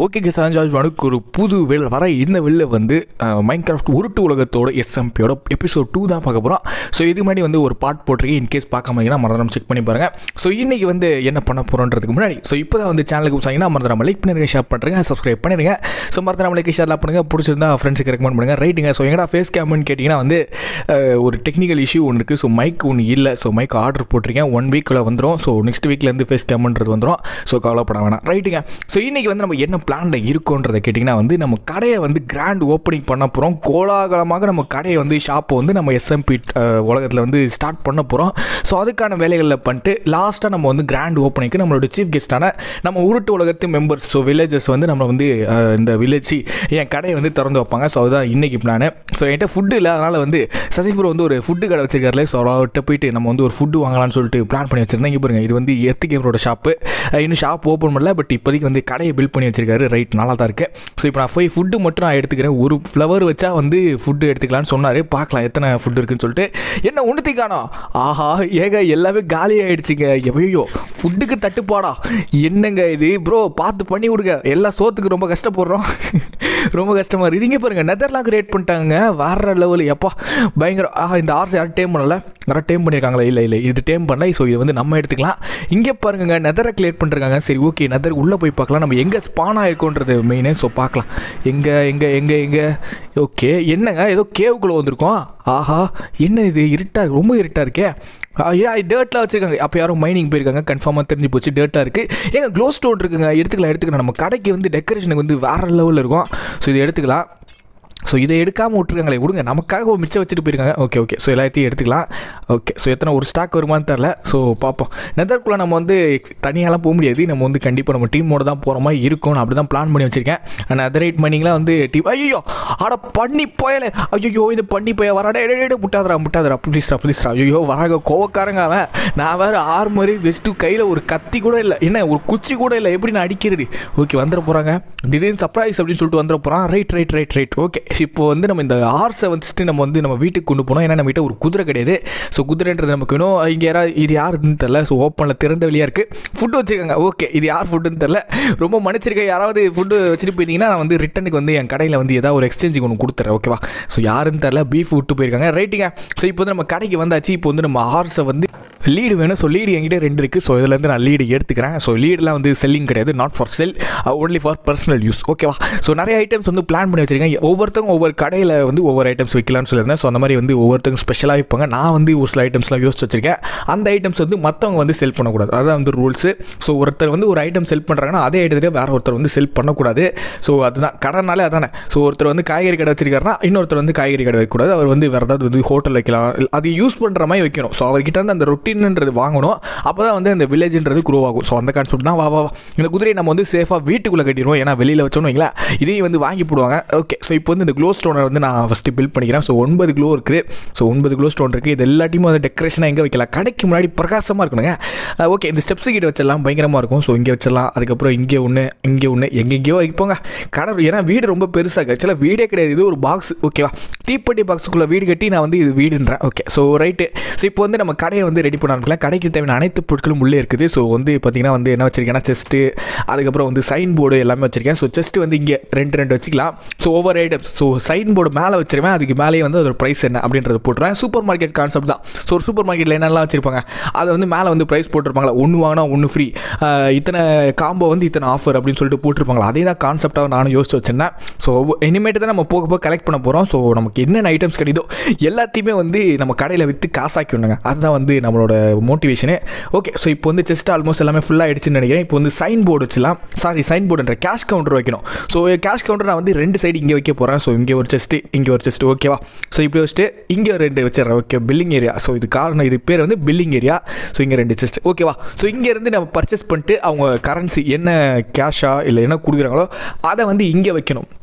Okay sir George மனுக்கு ஒரு புது வெளில வர இந்த வெளில வந்து மைண்ட் கிராஃப்ட் உருட்டு உலகத்தோட எஸ்எம்பியோட எபிசோட் டூ தான் பார்க்க போகிறோம் ஸோ இது மாதிரி வந்து ஒரு பாட் போட்டிருக்கேன் இன்கேஸ் பார்க்காம இருந்தீங்கன்னா மறந்துடாம செக் பண்ணி பாருங்கள் ஸோ இன்றைக்கி வந்து என்ன பண்ண போகிறோன்றதுக்கு முன்னாடி ஸோ இப்போ தான் வந்து சேனலுக்கு புதுசாங்கன்னா மறந்துடாம லைக் பண்ணிருங்க ஷேர் பண்ணுறேங்க சப்ஸ்கிரைப் பண்ணிடுங்க ஸோ மறந்துடாம லைக் ஷேர்லாம் பண்ணுங்கள் பிடிச்சிருந்தா ஃப்ரெண்ட்ஸுக்கு ரெக்கமெண்ட் பண்ணுங்கள் ரைட்டுங்க ஸோ எங்கடா ஃபேஸ் கேம்னு கேட்டிங்கன்னா வந்து அஹ், ஒரு டெக்னிக்கல் இஷ்யூ ஒன்று இருக்குது ஸோ மைக் ஒன்று இல்லை ஸோ மைக் ஆர்டர் போட்டிருக்கேன் ஒன் வீக்கில் வந்துடும் ஸோ நெக்ஸ்ட் வீக்லேருந்து ஃபேஸ் கேம்ன்றது வந்துடும் ஸோ கவலைப்பட வேணாம் ரைட்டுங்க ஸோ இன்றைக்கி வந்து நம்ம என்ன பிளானில் இருக்கோன்றதை கேட்டிங்கன்னா வந்து நம்ம கடையை வந்து கிராண்ட் ஓப்பனிங் பண்ண போகிறோம் கோலாகலமாக நம்ம கடையை வந்து ஷாப்பை வந்து நம்ம எஸ்எம்பி உலகத்தில் வந்து ஸ்டார்ட் பண்ண போகிறோம் ஸோ அதுக்கான வேலைகளில் பண்ணிட்டு லாஸ்ட்டாக நம்ம வந்து கிராண்ட் ஓப்பனிங்க்கு நம்மளோட சீஃப் கெஸ்ட்டான நம்ம உருட்டு உலகத்து மெம்பர்ஸ் ஸோ வில்லேஜஸ் வந்து நம்ம வந்து அஹ், இந்த வில்லேஜ் என் கடையை வந்து திறந்து வைப்பாங்க ஸோ அதுதான் இன்றைக்கி பிளான் ஸோ என்கிட்ட ஃபுட்டு இல்லை அதனால் வந்து சசிபுரம் வந்து ஒரு ஃபுட்டு கடை வச்சிருக்காருல ஸோ அவர்கிட்ட போயிட்டு நம்ம வந்து ஒரு ஃபுட்டு வாங்கலாம்னு சொல்லிட்டு பிளான் பண்ணி வச்சிருந்தேன் இங்கே பாருங்க இது வந்து எர்த்து கேமரோட ஷாப்பு இன்னும் ஷாப் ஓப்பன் பண்ணல பட் இப்போதைக்கு வந்து கடையை பில்ட் பண்ணி வச்சிருக்காரு ரைட் நல்லா தான் இருக்கு ஸோ இப்போ நான் போய் ஃபுட்டு மட்டும் நான் எடுத்துக்கிறேன் ஒரு ஃப்ளவர் வச்சா வந்து ஃபுட்டு எடுத்துக்கலாம்னு சொன்னார் பார்க்கலாம் எத்தனை ஃபுட்டு இருக்குன்னு சொல்லிட்டு என்ன ஒன்றுத்தி காணோம் ஆஹா ஏங்க எல்லாமே காலி ஆயிடுச்சுங்க எவையோ ஃபுட்டுக்கு தட்டுப்பாடா என்னங்க இது ப்ரோ பார்த்து பண்ணி கொடுங்க எல்லா சோத்துக்கு ரொம்ப கஷ்டப்படுறோம் ரொம்ப கஷ்டமாக இருக்குது இங்கே பாருங்கள் நெதர்லாக் ரேட் பண்ணிட்டாங்க வேற லெவல் எப்பா பயங்கர ஆஹா இந்த ஆர்ஸ் யாரும் டேம் பண்ணல யாரும் டேம் பண்ணியிருக்காங்களா இல்லை இல்லை இது டேம் பண்ணல ஸோ இது வந்து நம்ம எடுத்துக்கலாம் இங்கே பாருங்க நெதரை கிளியர் பண்ணிருக்காங்க சரி ஓகே நெதர் உள்ளே போய் பார்க்கலாம் நம்ம எங்கே ஸ்பான் ஆயிருக்கோன்றது மெயினே ஸோ பார்க்கலாம் எங்கே எங்கே எங்கே எங்கே ஓகே என்னங்க ஏதோ கேவுக்குள்ளே வந்திருக்கோம் ஆஹா என்ன இது இருட்டாக ரொம்ப இருட்டாக இருக்கே டேர்ட்டில் வச்சுருக்காங்க அப்போ யாரும் மைனிங் போயிருக்காங்க கன்ஃபார்மாக தெரிஞ்சு போச்சு டேர்ட்டாக இருக்குது ஏங்க க்ளோ ஸ்டோன் இருக்குங்க எடுத்துக்கலாம் எடுத்துக்கலாம் நம்ம கடைக்கு வந்து டெக்கரேஷனுக்கு வந்து வேறு லெவலில் இருக்கும் ஸோ இதை எடுத்துக்கலாம் ஸோ இதை எடுக்காமல் விட்ருக்காங்களே விடுங்க நமக்காக ஒரு மிச்சம் வச்சுட்டு போயிருக்காங்க ஓகே ஓகே ஸோ எல்லாத்தையும் எடுத்துக்கலாம் ஓகே ஸோ எத்தனை ஒரு ஸ்டாக் வருமான்னு தெரில ஸோ பார்ப்போம் நெதர்க்குள்ளே நம்ம வந்து தனியாலாம் போக முடியாது நம்ம வந்து கண்டிப்பாக நம்ம டீமோட தான் போகிற மாதிரி இருக்கும் நான் அப்படி தான் பிளான் பண்ணி வச்சுருக்கேன் ஆனால் அதர் ரைட் பண்ணிங்களாம் வந்து டீம் ஐயோ ஆட பண்ணி போயலே ஐயோ இந்த பண்ணி போய வராடா எடே முட்டாதரா முட்டாதரா ப்ளீஸ்ரா ப்ளீஸ்ரா ஐயோ வராங்க கோவக்காரங்க அவன் நான் வேறு ஆறு மாதிரி வெஸ்ட்டு கையில் ஒரு கத்தி கூட இல்லை என்ன ஒரு குச்சி கூட இல்லை எப்படி நான் அடிக்கிறது ஓகே வந்துட போகிறாங்க திடீர்னு சர்ப்ரைஸ் அப்படின்னு சொல்லிட்டு வந்துட போகிறான் right right right right okay இப்போ வந்து நம்ம இந்த ஆர் செவன்ஸ்ட்டு நம்ம வந்து நம்ம வீட்டுக்கு கொண்டு போனோம் ஏன்னா நம்ம கிட்ட ஒரு குதிரை கிடையாது ஸோ குதிரைன்றது நமக்கு வேணும் இங்கே யாராவது இது யாருன்னு தெரில ஸோ ஓப்பனில் திறந்த வெளியாக இருக்குது ஃபுட்டு வச்சுருக்காங்க ஓகே இது யார் ஃபுட்டுன்னு தெரில ரொம்ப மன்னிச்சிருக்கேன் யாராவது ஃபுட்டு வச்சுட்டு போயிருந்தீங்கன்னா நான் வந்து ரிட்டனுக்கு வந்து என் கடையில் வந்து ஏதாவது ஒரு எக்ஸ்சேஞ்சுக்கு ஒன்று கொடுத்துறேன் ஓகேவா ஸோ யாருன்னு தெரில பீஃப் விட்டு போயிருக்காங்க ரைட்டுங்க ஸோ இப்போ வந்து நம்ம கடைக்கு வந்தாச்சு இப்போ வந்து நம்ம ஹார்ஸை வந்து லீடு வேணும் ஸோ லீடு என்கிட்ட ரெண்டு இருக்குது ஸோ இதுலேருந்து நான் லீடு எடுத்துக்கிறேன் ஸோ லீடெலாம் வந்து செல்லிங் கிடையாது not for sell only for personal use ஓகேவா ஸோ நிறைய ஐட்டம்ஸ் வந்து பிளான் பண்ணி வச்சிருக்கேன் ஒவ்வொருத்தவங்க ஒவ்வொரு கடையில் வந்து ஒவ்வொரு ஐட்டம்ஸ் வைக்கலாம்னு சொல்லியிருந்தேன் ஸோ அந்த மாதிரி வந்து ஒவ்வொருத்தவங்க ஸ்பெஷலாக வைப்பாங்க நான் வந்து ஒரு சில ஐட்டம்ஸ்லாம் யோசிச்சு வச்சிருக்கேன் அந்த ஐட்டம்ஸ் வந்து மற்றவங்க வந்து செல் பண்ணக்கூடாது அதான் வந்து ரூல்ஸு ஸோ ஒருத்தர் வந்து ஒரு ஐட்டம் செல் பண்ணுறாங்கன்னா அதே ஐட்டத்தை வேற ஒருத்தர் வந்து செல் பண்ணக்கூடாது ஸோ அதுதான் கடைனாலே அதானே ஸோ ஒருத்தர் வந்து காய்கறி கடை வச்சிருக்காருன்னா இன்னொருத்தர் வந்து காய்கறி கடை வைக்கக்கூடாது அவர் வந்து வேறு ஏதாவது வந்து ஹோட்டல் வைக்கலாம் அது யூஸ் பண்ணுற மாதிரி வைக்கணும் ஸோ அவர்கிட்ட இருந்து அந்த ரொட்டீன்ன்றது வாங்கணும் அப்போ தான் வந்து அந்த வில்லேஜ்ன்றது க்ரோ ஆகும் ஸோ அந்த கான்செப்ட் தான் வா வா வா. இந்த குதிரையை நம்ம வந்து சேஃபாக வீட்டுக்குள்ளே கட்டிடுவோம் ஏன்னா வெளியில் வச்சோன்னு வைங்களேன் இதையும் வந்து வாங்கி போடுவாங்க ஓகே ஸோ இப்போ வந்து இந்த க்ளோ ஸ்டோனை வந்து நான் ஃபஸ்ட்டு பில்ட் பண்ணிக்கிறேன் ஸோ ஒன்பது க்ளோ இருக்குது ஸோ ஒன்பது க்ளோ ஸ்டோன் இருக்குது இது எல்லாத்தையும் வந்து டெக்கரேஷனாக எங்கே வைக்கலாம் கடைக்கு முன்னாடி பிரகாசமாக இருக்கணுங்க ஓகே இந்த ஸ்டெப்ஸ் கிட்ட வச்சிடலாம் பயங்கரமாக இருக்கும் ஸோ இங்கே வச்சிடலாம் அதுக்கப்புறம் இங்கே ஒன்று இங்கே ஒன்று எங்கெங்கேயோ வைப்போங்க கடை ஏன்னா வீடு ரொம்ப பெருசாக ஆக்சுவலாக வீடே கிடையாது இது ஒரு பாக்ஸ் ஓகேவா தீப்பெட்டி பாக்ஸுக்குள்ளே வீடு கட்டி நான் வந்து இது வீடுன்றேன் ஓகே ஸோ ரைட்டு ஸோ இப்போ வந்து நம்ம கடையை வந்து ரெடி பண்ண ஆரம்பிக்கலாம் கடைக்கு தேவையான அனைத்து பொருட்களும் உள்ளே இருக்குது ஸோ வந்து பார்த்தீங்கன்னா வந்து என்ன வச்சிருக்கேன்னா செஸ்ட்டு அதுக்கப்புறம் வந்து சைன் போர்டு எல்லாமே வச்சிருக்கேன் ஸோ செஸ்ட் வந்து இங்கே ரெண்டு ரெண்டு வச்சுக்கலாம் ஸோ ஒவ்வொரு ஐட்டம்ஸ் ஸோ சைன் போர்டு மேலே வச்சிருவேன் அதுக்கு மேலேயே வந்து அதோட ப்ரைஸ் என்ன அப்படின்றத போட்டுருவேன் சூப்பர் மார்க்கெட் கான்செப்ட் தான் ஸோ ஒரு சூப்பர் மார்க்கெட்டில் என்னெல்லாம் வச்சிருப்பாங்க அதை வந்து மேலே வந்து ப்ரைஸ் போட்டிருப்பாங்களா ஒன்று வாங்கினா ஒன்று ஃப்ரீ இத்தனை காம்போ வந்து இத்தனை ஆஃபர் அப்படின்னு சொல்லிட்டு போட்டிருப்பாங்களா அதே தான் கான்செப்டாக நானும் யோசிச்சு வச்சிருந்தேன் ஸோ இனிமேட்டு தான் நம்ம போக போக கலெக்ட் பண்ண போகிறோம் ஸோ நமக்கு என்னென்ன ஐட்டம்ஸ் கிடைக்குதோ எல்லாத்தையுமே வந்து நம்ம கடையில் விற்று காசாக்கி விடுங்க அதுதான் வந்து நம்மளோட மோட்டிவேஷனு ஓகே ஸோ இப்போ வந்து செஸ்ட் ஆல்மோஸ்ட் எல்லாமே ஃபுல்லாக ஆயிடுச்சுன்னு நினைக்கிறேன் இப்போ வந்து சைன் போர்டு வச்சுலாம் சாரி சைன் போர்டுன்ற கேஷ் கவுண்டர் வைக்கணும் ஸோ கேஷ் கவுண்டர் நான் வந்து ரெண்டு சைடு இங்கே வைக்க போகிறேன் ஸோ இங்கே ஒரு செஸ்ட்டு இங்கே ஒரு செஸ்ட் ஓகேவா ஸோ இப்படி வச்சுட்டு இங்கே ஒரு ரெண்டு வச்சிடறேன் ஓகே பில்லிங் ஏரியா ஸோ இது காரணம் இது பேர் வந்து பில்லிங் ஏரியா ஸோ இங்கே ரெண்டு செஸ்ட் ஓகேவா ஸோ இங்கேருந்து நம்ம பர்ச்சேஸ் பண்ணிட்டு அவங்க கரன்சி என்ன கேஷா இல்லை என்ன கொடுக்குறாங்களோ அதை வந்து இங்கே வைக்கணும்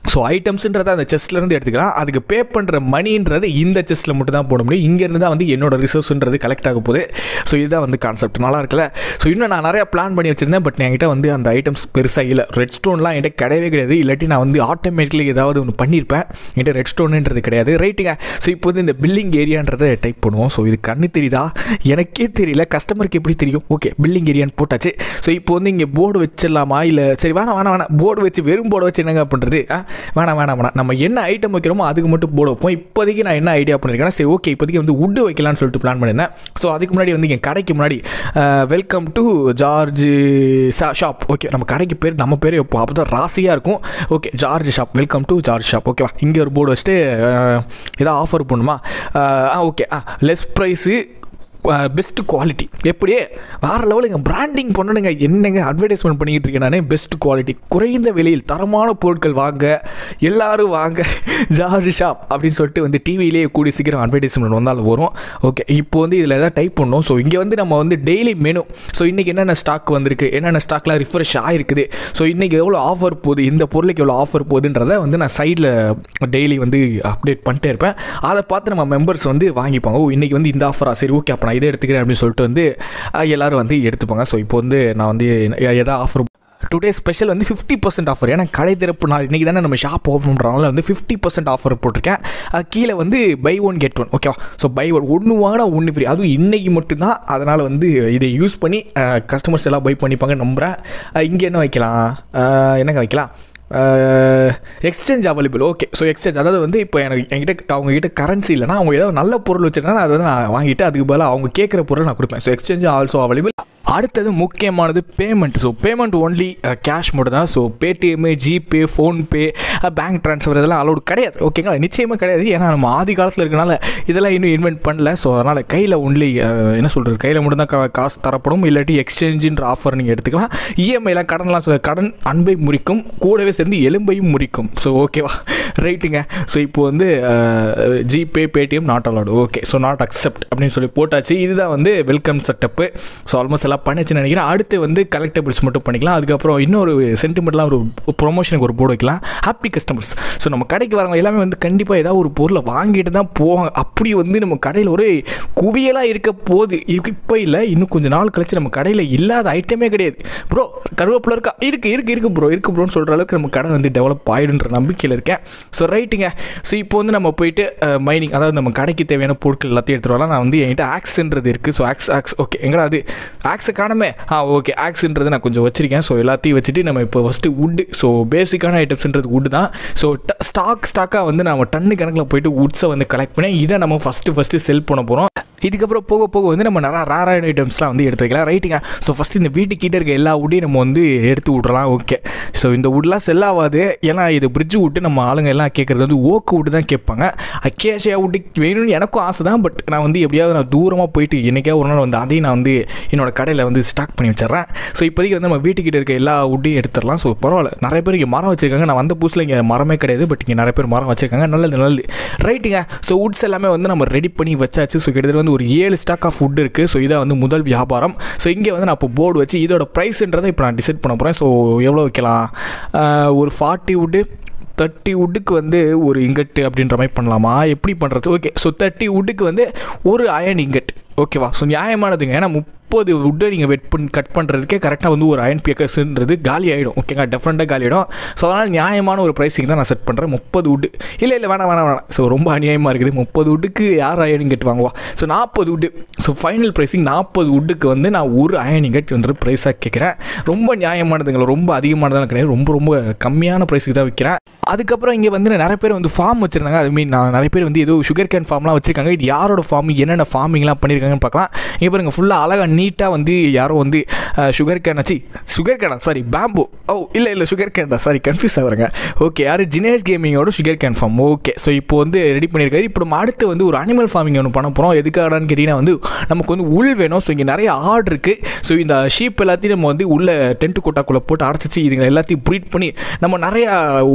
ஸோ ஐட்டம்ஸுன்றதை அந்த செஸ்ட்லேருந்து எடுத்துக்கலாம் அதுக்கு பே பண்ணுற மணின்றது இந்த செஸ்ட்டில் மட்டும் தான் போட முடியும் இங்கேருந்து தான் வந்து என்னோட ரிசோர்ஸ்ன்றது கலெக்ட் ஆக போகுது ஸோ இதுதான் வந்து கான்செப்ட் நல்லா இருக்குல்ல ஸோ இன்னும் நான் நிறையா பிளான் பண்ணி வச்சுருந்தேன் பட் என்கிட்ட வந்து அந்த ஐட்டம்ஸ் பெருசாக இல்லை ரெட் ஸ்டோன்லாம் என்கிட்ட கிடையவே கிடையாது இல்லாட்டி நான் வந்து ஆட்டோமேட்டிக்கலி ஏதாவது ஒன்று பண்ணியிருப்பேன் என்கிட்ட ரெட் ஸ்டோனுன்றது கிடையாது ரைட்டுங்க ஸோ இப்போ வந்து இந்த பில்லிங் ஏரியான்றதை டைப் பண்ணுவோம் ஸோ இது கண்ணு தெரியுதா எனக்கே தெரியல கஸ்டமருக்கு எப்படி தெரியும் ஓகே பில்லிங் ஏரியான்னு போட்டாச்சு ஸோ இப்போ வந்து இங்கே போர்டு வச்சிடலாமா இல்லை சரி வேணாம் வேணாம் வேணாம் போர்டு வச்சு வெறும் போர்டு வச்சு என்னங்க பண்ணுறது ஆ வேணாம் வேணாம் வேணாம் நம்ம என்ன ஐட்டம் வைக்கிறோமோ அதுக்கு மட்டும் போர்டு வைப்போம் இப்போதைக்கு நான் என்ன ஐடியா பண்ணியிருக்கேன்னா சரி ஓகே இப்போதைக்கு வந்து உட்டு வைக்கலாம்னு சொல்லிட்டு பிளான் பண்ணியிருந்தேன் ஸோ அதுக்கு முன்னாடி வந்து என் கடைக்கு முன்னாடி welcome to George shop okay நம்ம கடைக்கு பேர் நம்ம பேர் வைப்போம் அப்போ தான் ராசியாக இருக்கும் okay George shop welcome to George shop ஓகேவா இங்கே ஒரு போர்டு வச்சுட்டு ஏதாவது ஆஃபர் பண்ணுமா ah okay ah less price best quality எப்படியே வேறு லெவலுங்க பிராண்டிங் பண்ணணுங்க என்னங்க அட்வர்டைஸ்மெண்ட் பண்ணிக்கிட்டு இருக்கேன் நானே பெஸ்ட் குவாலிட்டி குறைந்த விலையில் தரமான பொருட்கள் வாங்க எல்லாரும் வாங்க ஜார்ஜ் ஷாப் அப்படின்னு சொல்லிட்டு வந்து டிவிலேயே கூடி சீக்கிரம் அட்வர்டைஸ்மெண்ட் வந்தாலும் வரும் ஓகே இப்போ வந்து இதில் எதாவது டைப் பண்ணோம் ஸோ இங்கே வந்து நம்ம வந்து டெய்லி மெனு ஸோ இன்றைக்கி என்னென்ன ஸ்டாக் வந்திருக்கு என்னென்ன ஸ்டாக்லாம் ரிஃப்ரெஷ் ஆகிருக்குது ஸோ இன்றைக்கி எவ்வளோ ஆஃபர் போகுது இந்த பொருளுக்கு எவ்வளோ ஆஃபர் போகுதுன்றதை வந்து நான் சைடில் டெய்லி வந்து அப்டேட் பண்ணிட்டே இருப்பேன் அதை பார்த்து நம்ம மெம்பர்ஸ் வந்து வாங்கிப்பாங்க ஓ இன்றைக்கி வந்து இந்த ஆஃபரா சரி ஓகே அப்போ நான் இதை எடுத்துக்கிறேன் அப்படின்னு சொல்லிட்டு வந்து எல்லோரும் வந்து எடுத்துப்பாங்க ஸோ இப்போ வந்து நான் வந்து எதாவது ஆஃபர் டுடே ஸ்பெஷல் வந்து ஃபிஃப்டி பர்சன்ட் ஆஃபர் ஏன்னா கடை திறப்பு நாள் இன்றைக்கி தானே நம்ம ஷாப் ஓப்பன் பண்ணுறதுனால வந்து ஃபிஃப்டி பர்சன்ட் ஆஃபர் போட்டிருக்கேன் கீழே வந்து பை ஒன் கெட் ஒன் ஓகேவா ஸோ பை ஒன் ஒன்று வாங்கினா ஒன்று ஃப்ரீ அதுவும் இன்றைக்கி மட்டும்தான் அதனால் வந்து இதை யூஸ் பண்ணி கஸ்டமர்ஸ் எல்லாம் பை பண்ணிப்பாங்க நம்புகிறேன் இங்கே என்ன வைக்கலாம் என்னங்க வைக்கலாம் exchange available okay so exchange அதாவது வந்து இப்போ எனக்கு என்கிட்ட அவங்ககிட்ட கரன்சி இல்லைனா அவங்க ஏதாவது நல்ல பொருள் வச்சுருந்தா அதை வந்து நான் வாங்கிட்டு அதுக்கு பதிலாக அவங்க கேட்குற பொருள் நான் கொடுப்பேன் ஸோ எக்ஸ்சேஞ்ச் ஆல்சோ அவைலபிள் அடுத்தது முக்கியமானது payment so payment only cash மட்டும் தான் so Paytm GPay PhonePe bank transfer இதெல்லாம் அலோடு கிடையாது ஓகேங்களா நிச்சயமாக கிடையாது ஏன்னா நம்ம ஆதி காலத்தில் இருக்கனால இதெல்லாம் இன்னும் இன்வென்ட் பண்ணல ஸோ அதனால் கையில் ஒன்லி என்ன சொல்கிறது கையில் மட்டும் தான் காசு தரப்படும் இல்லாட்டி எக்ஸ்சேஞ்சுன்ற ஆஃபர் நீங்கள் எடுத்துக்கலாம் இஎம்ஐலாம் கடன்லாம் கடன் அன்பை முறிக்கும் கூடவே சேர்ந்து எலும்பையும் முறிக்கும் ஸோ ஓகேவா ரைட்டுங்க ஸோ இப்போ வந்து GPay Paytm not allowed okay so not accept அப்படின்னு சொல்லி போட்டாச்சு இதுதான் வந்து வெல்கம் செட்டப்பு ஸோ ஆல்மோஸ்ட் எல்லாம் பண்ணிச்சுன்னு நினைக்கிறேன் அடுத்து வந்து கலெக்டபிள்ஸ் மட்டும் பண்ணிக்கலாம் அதுக்கப்புறம் இன்னொரு சென்டிமெண்ட்லாம் ஒரு ப்ரொமோஷனுக்கு ஒரு போர்டு வைக்கலாம் ஹாப்பி கஸ்டமர்ஸ் ஸோ நம்ம கடைக்கு வரவங்க எல்லாமே வந்து கண்டிப்பாக ஏதாவது ஒரு பொருளை வாங்கிட்டு தான் போவாங்க அப்படி வந்து நம்ம கடையில் ஒரு குவியலாக இருக்க போகுது இப்போ இல்லை இன்னும் கொஞ்சம் நாள் கழிச்சு நம்ம கடையில் இல்லாத ஐட்டமே கிடையாது ப்ரோ கருவேப்பில் இருக்கா இருக்குது இருக்குது இருக்குது ப்ரோ இருக்குது ப்ரோன்னு சொல்கிற அளவுக்கு நம்ம கடை வந்து டெவலப் ஆகிடுன்ற நம்பிக்கையில் இருக்கேன் ஸோ ரைட்டுங்க ஸோ இப்போ வந்து நம்ம போயிட்டு மைனிங் அதாவது நம்ம கடைக்கு தேவையான பொருட்கள் எல்லாத்தையும் எடுத்துகிட்டு வரலாம் நான் வந்து என்கிட்ட ஆக்ஸ்ன்றது இருக்குது ஸோ ஆக்ஸ் ஆக்ஸ் ஓகே எங்கடா அது ஆக்ஸை காணுமே ஆ ஓகே ஆக்ஸ்ன்றது நான் கொஞ்சம் வச்சிருக்கேன் ஸோ எல்லாத்தையும் வச்சுட்டு நம்ம இப்போ ஃபஸ்ட்டு வுட்டு ஸோ பேசிக்கான ஐட்டம்ஸ்ன்றது வுட்டு தான் ஸோ ஸ்டாக் ஸ்டாக்காக வந்து நம்ம டன்னு கணக்கில் போயிட்டு வுட்ஸை வந்து கலெக்ட் பண்ணி இதை நம்ம ஃபஸ்ட்டு ஃபஸ்ட்டு செல் பண்ண போகிறோம் இதுக்கப்புறம் போக போக வந்து நம்ம நிறையா ரேரான ஐட்டம்ஸ்லாம் வந்து எடுத்து வைக்கலாம் ரைட்டுங்க ஸோ ஃபஸ்ட்டு இந்த வீட்டுக்கிட்ட இருக்க எல்லா வுட்டையும் நம்ம வந்து எடுத்து விட்றலாம் ஓகே ஸோ இந்த வுட்லாம் செல் ஆகாது ஏன்னா இது பிரிட்ஜ் விட்டு நம்ம ஆளுங்க எல்லாம் கேட்குறது வந்து ஓக்கு விட்டு தான் கேட்பாங்க அக்கேஷியா விட்டு வேணும்னு எனக்கும் ஆசை தான் பட் நான் வந்து எப்படியாவது நான் தூரமாக போயிட்டு என்றைக்கே ஒரு நாள் வந்து அதையும் நான் வந்து என்னோட கடையில் வந்து ஸ்டாக் பண்ணி வச்சிடுறேன் ஸோ இப்போதைக்கு வந்து நம்ம வீட்டுக்கிட்ட இருக்க எல்லா வுட்டையும் எடுத்துடலாம் ஸோ பரவாயில்ல நிறைய பேர் இங்கே மரம் வச்சிருக்காங்க நான் வந்த புதுசில் இங்கே மரமே கிடையாது பட் இங்கே நிறைய பேர் மரம் வச்சிருக்காங்க நல்லது நல்லது ரைட்டுங்க ஸோ வுட்ஸ் எல்லாமே வந்து நம்ம ரெடி பண்ணி வச்சாச்சு ஸோ கிட்டத்தட்ட வந்து ஒரு ஏழு ஸ்டாக் ஆஃப் ஃபுட் இருக்குது ஸோ இதான் வந்து முதல் வியாபாரம் ஸோ இங்கே வந்து நான் இப்போ போர்டு வச்சு இதோட ப்ரைஸ்ன்றதை இப்போ நான் டிசைட் பண்ண போகிறேன் ஸோ எவ்வளோ வைக்கலாம் ஒரு ஃபார்ட்டி வுட்டு தேர்ட்டி வுட்டுக்கு வந்து ஒரு இங்கட்டு அப்படின்ற மாதிரி பண்ணலாமா எப்படி பண்ணுறது ஓகே ஸோ தேர்ட்டி வுட்டுக்கு வந்து ஒரு அயன் இங்கட் ஓகேவா ஸோ நியாயமானதுங்க ஏன்னா முப்பது வுட்டை நீங்கள் வெட் பண்ணி கட் பண்ணுறதுக்கே கரெக்டாக வந்து ஒரு அயன் பியக்கர்ஸ்ன்றது காலி ஆகிடும் ஓகேங்களா டெஃபரெண்ட்டாக காலி ஆகிடும் ஸோ அதனால் நியாயமான ஒரு ப்ரைஸிங் தான் நான் செட் பண்ணுறேன் முப்பது வுட்டு இல்லை இல்லை வேணாம் வேணாம் வேணாம் ஸோ ரொம்ப அநியாயமாக இருக்குது முப்பது வுட்டுக்கு யார் அயனிங் கட் வாங்குவா ஸோ நாற்பது வுட்டு ஸோ ஃபைனல் ப்ரைஸிங் நாற்பது வுட்டுக்கு வந்து நான் ஒரு அயனிங் கட் வந்து ப்ரைஸாக கேட்குறேன் ரொம்ப நியாயமானதுங்களா ரொம்ப அதிகமானதெல்லாம் கிடையாது ரொம்ப ரொம்ப கம்மியான ப்ரைஸுக்கு தான் விற்கிறேன் அதுக்கப்புறம் இங்கே வந்து நிறைய பேர் வந்து ஃபார்ம் வச்சுருந்தாங்க அது மீன் நான் நிறைய பேர் வந்து ஏதோ சுகர் கேன் ஃபார்ம்லாம் வச்சுருக்காங்க இது யாரோட ஃபார்ம் என்னென்ன ஃபார்மிங்லாம் பண்ணியிருக்காங்கன்னு பார்க்கலாம் இங்கே பாருங்க ஃபுல்லாக அழகாக நீட்டாக வந்து யாரோ வந்து சுகர் கேன் ஆச்சு சுகர் கேனா சாரி பேம்பு ஓ இல்லை இல்லை சுகர் கேன் தான் சாரி கன்ஃபியூஸ் ஆகுறேங்க ஓகே யார் ஜினேஷ் கேமிங்கோட sugarcane farm okay so இப்போ வந்து ரெடி பண்ணியிருக்காரு இப்போ நம்ம அடுத்து வந்து ஒரு அனிமல் ஃபார்மிங் ஒன்று பண்ண போகிறோம் எதுக்காகடான்னு கேட்டிங்கன்னா வந்து நமக்கு வந்து உள் வேணும் ஸோ இங்கே நிறைய ஆடு இருக்குது ஸோ இந்த ஷீப் எல்லாத்தையும் நம்ம வந்து உள்ள டென்ட் கோட்டாக்குள்ளே போட்டு அடைச்சிச்சு இதுங்க எல்லாத்தையும் ப்ரீட் பண்ணி நம்ம நிறையா உள்ள எடுத்து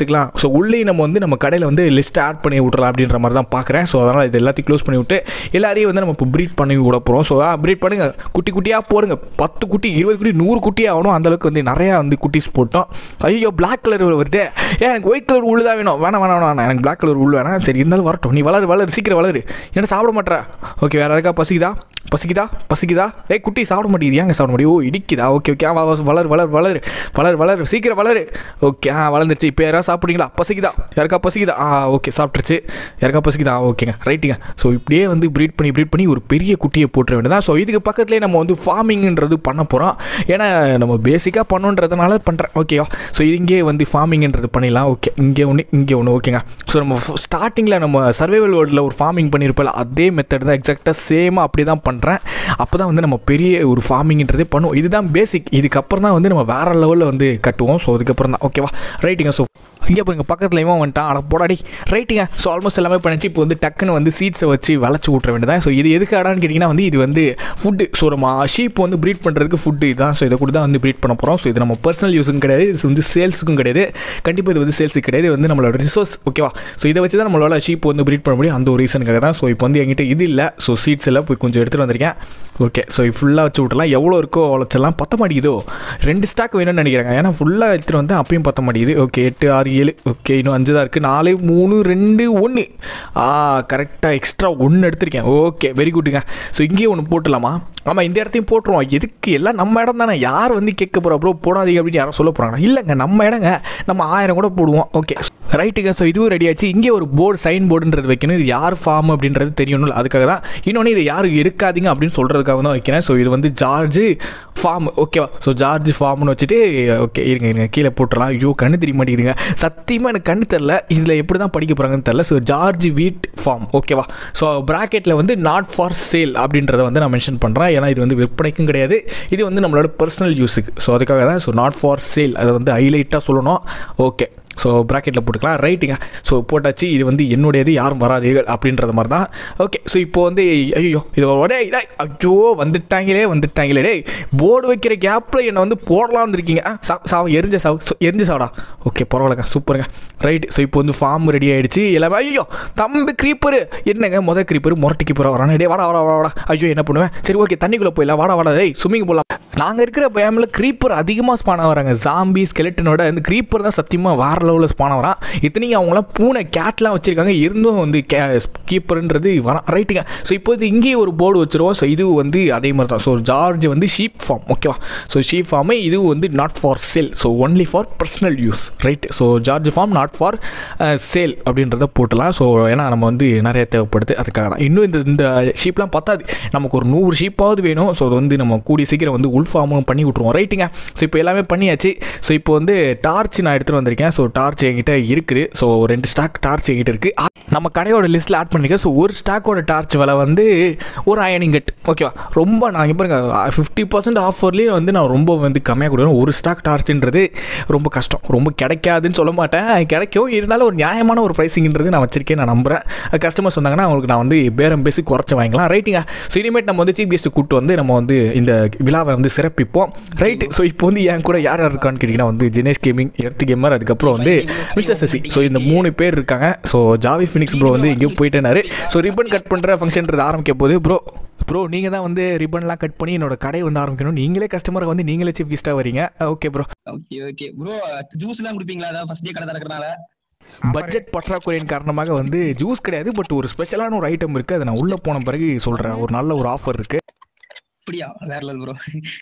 எடுத்துக்கலாம் ஸோ உள்ளே நம்ம வந்து நம்ம கடையில் வந்து லிஸ்ட் ஆட் பண்ணி விட்றலாம் அப்படின்ற மாதிரி தான் பார்க்குறேன் ஸோ அதனால் இது எல்லாத்தையும் க்ளோஸ் பண்ணி விட்டு எல்லாரையும் வந்து நம்ம இப்போ ப்ரீட் பண்ணி விட போகிறோம் ஸோ ப்ரீட் பண்ணுங்க குட்டி குட்டியாக போடுங்க பத்து குட்டி இருபது குட்டி நூறு குட்டி ஆகணும் அந்தளவுக்கு வந்து நிறையா வந்து குட்டிஸ் போட்டோம் ஐயோ பிளாக் கலர் வருது ஏன் எனக்கு ஒயிட் கலர் உள்ளு தான் வேணும் வேணாம் வேணாம் வேணாம் எனக்கு பிளாக் கலர் உள்ள வேணாம் சரி இருந்தாலும் வரட்டும் நீ வளரு வளரு சீக்கிரம் வளரு என்ன சாப்பிட மாட்டேற ஓகே வேறு யாருக்கா பசிக்குதா பசிக்குதா பசிக்குதா ஏய் குட்டி சாப்பிட மாட்டேங்குது ஏங்க சாப்பிட முடியும் ஓ இடிக்குதா ஓகே ஓகே ஆ வா, வா, வளர் வளர் வளர் வளர் வளர் சீக்கிரம் வளரு ஓகே ஆ வளர்ந்துருச்சு இப்போ யாராவது சாப்பிட்றீங்களா பசிக்குதா யாருக்கா பசிக்குதா ஆ ஓகே சாப்பிட்ருச்சு யாருக்கா பசிக்குதா ஆ, ஓகேங்க ரைட்டுங்க ஸோ இப்படியே வந்து ப்ரீட் பண்ணி ப்ரீட் பண்ணி ஒரு பெரிய குட்டியை போட்டுற வேண்டியதான் ஸோ இதுக்கு பக்கத்துலேயே நம்ம வந்து ஃபார்மிங்ன்றது பண்ண போகிறோம் ஏன்னா நம்ம பேசிக்காக பண்ணுன்றதுனால பண்ணுறேன் ஓகேவா ஸோ இங்கே வந்து ஃபார்மிங்ன்றது பண்ணிடலாம் ஓகே இங்கே ஒன்று இங்கே ஒன்று ஓகேங்க ஸோ நம்ம ஸ்டார்டிங்கில் நம்ம சர்வைவல் வேர்ல்டில் ஒரு ஃபார்மிங் பண்ணியிருப்போம் அதே மெத்தட் தான் எக்ஸாக்டாக சேமாக அப்படி தான் பண்ணுறேன் அப்போ தான் வந்து நம்ம பெரிய ஒரு ஃபார்மிங்ன்றதே பண்ணுவோம் இதுதான் பேசிக் இதுக்கப்புறம் தான் வந்து நம்ம வேறு லெவலில் வந்து கட்டுவோம் ஸோ அதுக்கப்புறம் தான் ஓகேவா ரைட்டுங்க ஸோ இங்கே பாருங்க பக்கத்தில் இவன் வந்துட்டான் அட போடாடி ரைட்டுங்க ஸோ ஆல்மோஸ்ட் எல்லாமே பண்ணிச்சு இப்போ வந்து டக்குன்னு வந்து சீட்ஸை வச்சு வளைச்சி விட்ற வேண்டியதான் ஸோ இது எதுக்கு ஆடான்னு கேட்டிங்கன்னா வந்து இது வந்து ஃபுட்டு ஸோ நம்ம ஷீப் வந்து ப்ரீட் பண்ணுறதுக்கு ஃபுட்டு இதுதான் ஸோ இதை கூட தான் வந்து ப்ரீட் பண்ண போகிறோம் ஸோ இது நம்ம பர்சனல் யூஸுக்கும் கிடையாது இது வந்து சேல்ஸுக்கும் கிடையாது கண்டிப்பாக இது வந்து சேல்ஸுக்கு கிடையாது இது வந்து நம்மளோட ரிசோர்ஸ் ஓகேவா ஸோ இதை வச்சு தான் நம்மளால ஷீப் வந்து ப்ரீட் பண்ண முடியும் அந்த ஒரு ரீசனுக்காக தான் ஸோ இப்போ வந்து என்கிட்ட இது இல்லை ஸோ சீட்ஸ் எல்லாம் போய் கொஞ்சம் எடுத்துகிட்டு வந்திருக்கேன் ஓகே ஸோ ஃபுல்லாக வச்சு விட்டலாம் எவ்வளோ இருக்கோ அவ்வளோச்செல்லாம் பத்த மாட்டேங்குதோ ரெண்டு ஸ்டாக் வேணும்னு நினைக்கிறாங்க ஏன்னா ஃபுல்லாக எடுத்துகிட்டு வந்து அப்பயும் பத்த மாட்டேங்குது ஓகே எட்டு ஆறு ஏழு ஓகே இன்னும் அஞ்சு தான் இருக்குது நாலு மூணு ரெண்டு ஒன்று ஆ கரெக்டாக எக்ஸ்ட்ரா ஒன்று எடுத்திருக்கேன் ஓகே வெரி குட்டுங்க ஸோ இங்கேயே ஒன்று போட்டுடலாமா ஆமாம் இந்த இடத்தையும் போட்டுருவோம் எதுக்கு எல்லாம் நம்ம இடம் தானே யார் வந்து கேட்க போகிறோம் ப்ரோ போடாதீங்க அப்படின்னு யாரும் சொல்ல போகிறாங்க இல்லைங்க நம்ம இடங்க நம்ம ஆயிரம் கூட போடுவோம் ஓகே ரைட்டுங்க ஸோ இதுவும் ரெடி ஆச்சு இங்கே ஒரு போர்டு சைன் போர்டுன்றது வைக்கணும் இது யார் ஃபார்ம் அப்படின்றது தெரியணும் அதுக்காக தான் இன்னொன்று இது யாரும் எடுக்காதீங்க அப்படின்னு சொல்கிறதுக்காக தான் வைக்கிறேன் ஸோ இது வந்து ஜார்ஜ் ஃபார்ம் ஓகேவா ஸோ ஜார்ஜ் ஃபார்ம்னு வச்சுட்டு ஓகே இருங்க இருங்க கீழே போட்டுடலாம் ஐயோ கண்ணு தெரிய மாட்டேங்குதுங்க சத்தியமாக எனக்கு கண்ணு தெரில இதில் எப்படி தான் படிக்க போகிறாங்கன்னு தெரில ஸோ ஜார்ஜ் வீட் ஃபார்ம் ஓகேவா ஸோ ப்ராக்கெட்டில் வந்து நாட் ஃபார் சேல் அப்படின்றத வந்து நான் மென்ஷன் பண்ணுறேன் ஏன்னா இது வந்து விற்பனைக்கும் கிடையாது இது வந்து நம்மளோட பர்சனல் யூஸுக்கு ஸோ அதுக்காக தான் ஸோ நாட் ஃபார் சேல் அதை வந்து ஹைலைட்டாக சொல்லணும் ஓகே ஸோ ப்ராக்கெட்டில் போட்டுக்கலாம் ரைட்டுங்க ஸோ போட்டாச்சு இது வந்து என்னுடையது யாரும் வராதீர்கள் அப்படின்றது மாதிரி தான் ஓகே ஸோ இப்போ வந்து ஐயோ இது ஒரே டேய் ஐயோ வந்துட்டாங்களே வந்துட்டாங்களே டேய் போர்டு வைக்கிற கேப்பில் என்னை வந்து போடலாம்னு இருக்கீங்க ஆ சா சாவ எரிஞ்ச சாவு ஸோ எரிஞ்ச சாவடா ஓகே பரவாயில்லங்க சூப்பருங்க ரைட் ஸோ இப்போ வந்து ஃபார்ம் ரெடி ஆகிடுச்சு எல்லாமே ஐயோ தம்பி க்ரீப்பரு என்னங்க மொதல் க்ரீப்பர் முரட்டிக்கு போகிற வரானே டே வாடா வாடா வாடா ஐயோ என்ன பண்ணுவேன் சரி ஓகே தண்ணிக்குள்ளே போயிடலாம் வாடா வாடா டேய் ஸ்விம்மிங் போகலாம் நாங்கள் இருக்கிற பயமில் க்ரீப்பர் அதிகமாக ஸ்பான் வராங்க ஜாம்பி ஸ்கெலட்டனோட இந்த க்ரீப்பர் தான் சத்தியமாக வேறு லெவலில் ஸ்பான் வரான் இத்தனைக்கும் அவங்களாம் பூனை கேட்லாம் வச்சுருக்காங்க இருந்தும் வந்து கே கீப்பர்ன்றது வரான் ரைட்டுங்க ஸோ இப்போ வந்து இங்கேயே ஒரு போர்டு வச்சுருவோம் ஸோ இது வந்து அதே மாதிரி தான் ஸோ ஜார்ஜ் வந்து ஷீப் ஃபார்ம் ஓகேவா ஸோ ஷீப் ஃபார்மே இது வந்து not for sale so only for personal use right so George farm not for sale அப்படின்றத போட்டலாம் ஸோ ஏன்னா நம்ம வந்து நிறைய தேவைப்படுது அதுக்காக தான் இன்னும் இந்த இந்த ஷீப்லாம் பத்தாது நமக்கு ஒரு நூறு ஷீப்பாவது வேணும் ஸோ அது வந்து நம்ம கூடிய சீக்கிரம் வந்து உள் ஃபார்மும் பண்ணி விட்ருவோம் ரைட்டுங்க ஸோ இப்போ எல்லாமே பண்ணியாச்சு ஸோ இப்போ வந்து டார்ச் நான் எடுத்துகிட்டு வந்திருக்கேன் ஸோ டார்ச் என்கிட்ட இருக்குது ஸோ ரெண்டு ஸ்டாக் டார்ச் என்கிட்ட இருக்குது நம்ம கடையோட லிஸ்ட்டில் ஆட் பண்ணிக்க ஸோ ஒரு ஸ்டாக்கோட டார்ச் விலை வந்து ஒரு அயனிங் கட் ஓகேவா ரொம்ப நான் இங்கே பாருங்க ஃபிஃப்டி பர்சன்ட் ஆஃபர்லேயும் வந்து நான் ரொம்ப வந்து கம்மியாக கொடுக்குறேன் ஒரு ஸ்டாக் டார்ச்ன்றது ரொம்ப கஷ்டம் ரொம்ப கிடைக்காதுன்னு சொல்ல மாட்டேன் கிடைக்கும் இருந்தாலும் ஒரு நியாயமான ஒரு ப்ரைஸிங்ன்றது நான் வச்சிருக்கேன் நான் நம்புகிறேன் கஸ்டமர்ஸ் வந்தாங்கன்னா அவங்களுக்கு நான் வந்து பேரம் பேசி குறைச்சி வாங்கிக்கலாம் ரைட்டுங்க ஸோ இனிமேட் நம்ம வந்து சீஃப் கெஸ்ட் கூப்பிட்டு வந்து நம்ம வந்து இந்த விழாவை வந்து சிறப்பிப்போம் ரைட்டு ஸோ இப்போ வந்து என் கூட யார் யார் இருக்கான்னு கேட்டிங்கன்னா வந்து ஜெனேஷ் கேமிங் எர்த் கேமர் அதுக்கப்புறம் வந்து மிஸ்டர் சசி ஸோ இந்த மூணு பேர் இருக்காங்க ஸோ ஜாவி ஃபினிக்ஸ் ப்ரோ வந்து எங்கேயோ போயிட்டேனாரு ஸோ ரிப்பன் கட் பண்ணுற ஃபங்க்ஷன்றது ஆரம்பிக்க போது ப்ரோ ப்ரோ நீங்கள் தான் வந்து ரிப்பன்லாம் கட் பண்ணி என்னோட கடை வந்து ஆரம்பிக்கணும் நீங்களே கஸ்டமரை வந்து நீங்களே சீஃப் கெஸ்ட்டாக வரீங்க okay bro okay okay bro juice எல்லாம் குடிப்பீங்களா அதான் ஃபர்ஸ்ட் டே கடை திறக்கறனால பட்ஜெட் பற்றாக்குறையின் காரணமாக வந்து ஜூஸ் கிடையாது பட் ஒரு ஸ்பெஷலான ஒரு ஐட்டம் இருக்குது அதை நான் உள்ளே போன பிறகு சொல்கிறேன் ஒரு நல்ல ஒரு ஆஃபர் இருக்குது அப்படியா வேற லெவல் ப்ரோ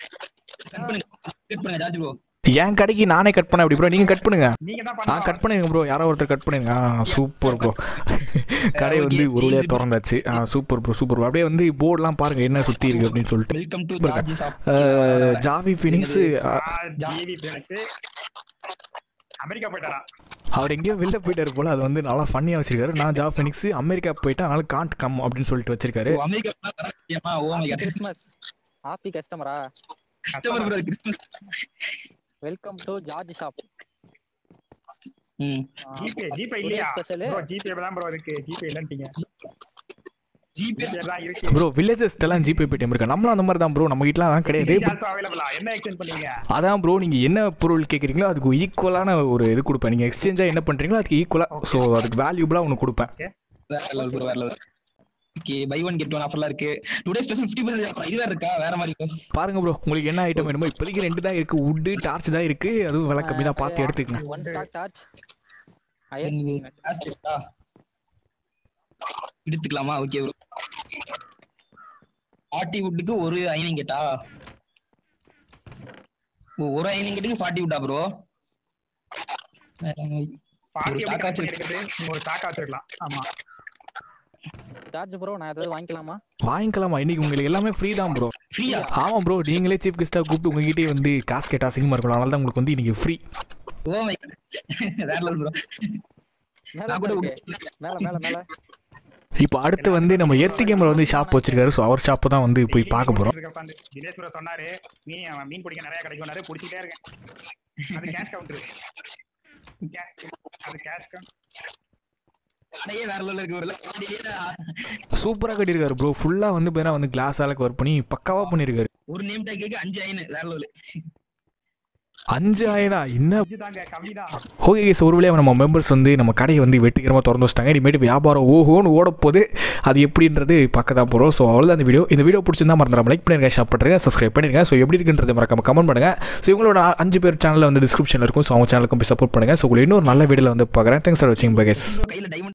கட் பண்ணுங்க கட் பண்ணுங்க ஜார்ஜ் ப்ரோ என் கடைக்கு நானே கட் பண்ண அப்படி ப்ரோ நீங்கள் கட் பண்ணுங்க நீங்க தான் ஆ பண்ணணும் கட் பண்ணிருங்க ப்ரோ யாரோ ஒருத்தர் கட் பண்ணிருங்க ஆ சூப்பர் ப்ரோ கடை வந்து ஒரு வழியாக திறந்தாச்சு ஆ சூப்பர் ப்ரோ சூப்பர் ப்ரோ அப்படியே வந்து போர்டெலாம் பாருங்கள் என்ன சுற்றி இருக்குது அப்படின்னு சொல்லிட்டு வெல்கம் டு ஜார்ஜ் ஷாப் அஹ், ஜாவி ஃபினிக்ஸு ஜிவி பேனுக்கு அமெரிக்கா போயிட்டாரா அவர் எங்கேயோ வெளில போயிட்டாரு போல அது வந்து நல்லா ஃபன்னியாக வச்சிருக்காரு நான் ஜா ஃபினிக்ஸ் அமெரிக்கா போயிட்டா அதனால காண்ட் கம் அப்படின்னு சொல்லிட்டு வச்சிருக்காரு அமெரிக்கா தர முடியுமா oh my God Christmas happy கஸ்டமரா customer bro Christmas welcome to George shop ம் ஜிபே ஜிபே இல்லையா ஸ்பெஷல் ப்ரோ ஜிபே தான் ப்ரோ இருக்கு ஜிபே இல்லன்ட்டீங்க ஜிபே பேர் தான் இருக்கு ப்ரோ வில்லேஜஸ்ட்டெல்லாம் ஜிபே பேடிஎம் இருக்கு நம்மளும் அந்த மாதிரி தான் ப்ரோ நம்ம வீட்டில் அதான் கிடையாது Recharge available ஆ? என்ன எக்ஸ்டெண்ட் பண்ணீங்க அதான் ப்ரோ நீங்கள் என்ன பொருள் கேட்குறீங்களோ அதுக்கு ஈக்குவலான ஒரு இது கொடுப்பேன் நீங்கள் எக்ஸ்சேஞ்சாக என்ன பண்ணுறீங்களோ அதுக்கு ஈக்குவலாக ஸோ அதுக்கு வேல்யூபிளாக ஒன்று கொடுப்பேன் வேற லெவல் ப்ரோ வேற level okay buy one get one ஆஃபர்லாம் இருக்கு டுடே ஸ்பெஷல் 50% ஆஃபர் இது வேற இருக்கா வேற மாதிரி இருக்கும் பாருங்க ப்ரோ உங்களுக்கு என்ன ஐட்டம் வேணுமோ இப்போதைக்கு ரெண்டு தான் இருக்குது உட்டு டார்ச் தான் இருக்குது அதுவும் விலை கம்மி தான் பார்த்து எடுத்துக்கங்க one stock charge Last test ஆ? எடுத்துக்கலாமா ஓகே ப்ரோ ஃபார்ட்டி வுட்டுக்கு ஒரு ஐனிங் கேட்டா ஓ ஒரு ஐனிங் கேட்டுக்கு ஃபார்ட்டி வுட்டா ப்ரோ பாட்டி stock எப்படி ஆச்சு. எடுக்கிறது நீங்க ஒரு ஸ்டாக் வச்சிருக்கலாம் ஆமா சார்ஜ் ப்ரோ நான் ஏதாவது வாங்கிக்கலாமா வாங்கிக்கலாமா இன்னைக்கு உங்களுக்கு எல்லாமே ஃப்ரீ தான் ப்ரோ ஃப்ரீயா ஆமாம் ப்ரோ நீங்களே சீஃப் கெஸ்ட்டாக கூப்பிட்டு உங்ககிட்டயே வந்து காசு கேட்டா அசிங்கமாக இருக்கணும் அதனால தான் உங்களுக்கு வந்து இன்னைக்கு ஃப்ரீ ஓ மை வேற லெவல் ப்ரோ மேல நான் கூட இருக்கு. மேல மேல மேல இப்போ அடுத்து வந்து நம்ம எர்த்தி கேமரா வந்து ஷாப் வச்சிருக்காரு ஸோ அவர் ஷாப்பு தான் வந்து போய் பார்க்க போகிறோம் இருக்க உட்காந்து. தினேஷ் bro சொன்னாரு மீன் அவன் மீன் பிடிக்க நிறைய கிடைக்கும்னாரு பிடிச்சிட்டே இருக்கேன் அது கேஷ் கவுண்டர் அது கேஷ் கவுண்டர் கடையே வேற லெவல்ல இருக்கு ப்ரோ கடையே சூப்பராக கட்டியிருக்காரு ப்ரோ ஃபுல்லாக வந்து பார்த்தீங்கன்னா வந்து கிளாஸால் கவர் பண்ணி பக்காவாக பண்ணியிருக்காரு ஒரு நேம் டேக் கேக்கு அஞ்சு ஐனு வேற லெவல் அஞ்சு ஆயிரா என்ன தாங்க கம்மிதான் ஓகே கேஸ் ஒரு வழியாக நம்ம மெம்பர்ஸ் வந்து நம்ம கடையை வந்து வெற்றிகரமாக திறந்து வச்சிட்டாங்க இனிமேட்டு வியாபாரம் ஓஹோன்னு ஓட போகுது அது எப்படின்றது பார்க்க தான் போகிறோம் ஸோ அவ்வளோதான் இந்த வீடியோ இந்த வீடியோ பிடிச்சிருந்தா மறந்துடாம லைக் பண்ணிருங்க ஷேர் பண்ணுறேன் சப்ஸ்கிரைப் பண்ணிருங்க ஸோ எப்படி இருக்குன்றது மறக்காம கமெண்ட் பண்ணுங்கள் ஸோ இவங்களோட அஞ்சு பேர் சேனலில் வந்து டிஸ்கிரிப்ஷனில் இருக்கும் ஸோ அவங்க சேனலுக்கும் போய் சப்போர்ட் பண்ணுங்கள் ஸோ உங்களுக்கு இன்னொரு நல்ல வீடியோவில் வந்து பார்க்குறேன் தேங்க்ஸ் ஃபார் வாட்சிங் பை கேஸ் கையில டைமண்ட்